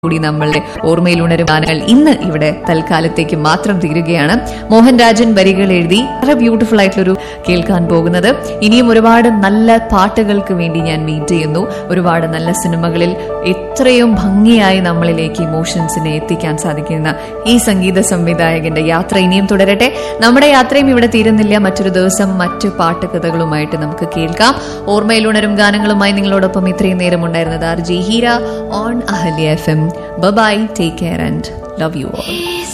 കൂടി നമ്മളുടെ ഓർമ്മയിൽ ഉണരും ഗാനങ്ങൾ ഇന്ന് ഇവിടെ തൽക്കാലത്തേക്ക് മാത്രം തീരുകയാണ് മോഹൻ രാജൻ വരികൾ എഴുതി വളരെ ബ്യൂട്ടിഫുൾ ആയിട്ടുള്ളൊരു കേൾക്കാൻ പോകുന്നത് ഇനിയും ഒരുപാട് നല്ല പാട്ടുകൾക്ക് വേണ്ടി ഞാൻ വെയിറ്റ് ചെയ്യുന്നു ഒരുപാട് നല്ല സിനിമകളിൽ എത്രയും ഭംഗിയായി നമ്മളിലേക്ക് ഇമോഷൻസിനെ എത്തിക്കാൻ സാധിക്കുന്ന ഈ സംഗീത സംവിധായകന്റെ യാത്ര ഇനിയും തുടരട്ടെ നമ്മുടെ യാത്രയും ഇവിടെ തീരുന്നില്ല മറ്റൊരു ദിവസം മറ്റു പാട്ടുകഥകളുമായിട്ട് നമുക്ക് കേൾക്കാം ഓർമ്മയിൽ ഉണരും ഗാനങ്ങളുമായി നിങ്ങളോടൊപ്പം ഇത്രയും നേരം ഉണ്ടായിരുന്നത് R J Heera on Ahalya F M bye take care and love you all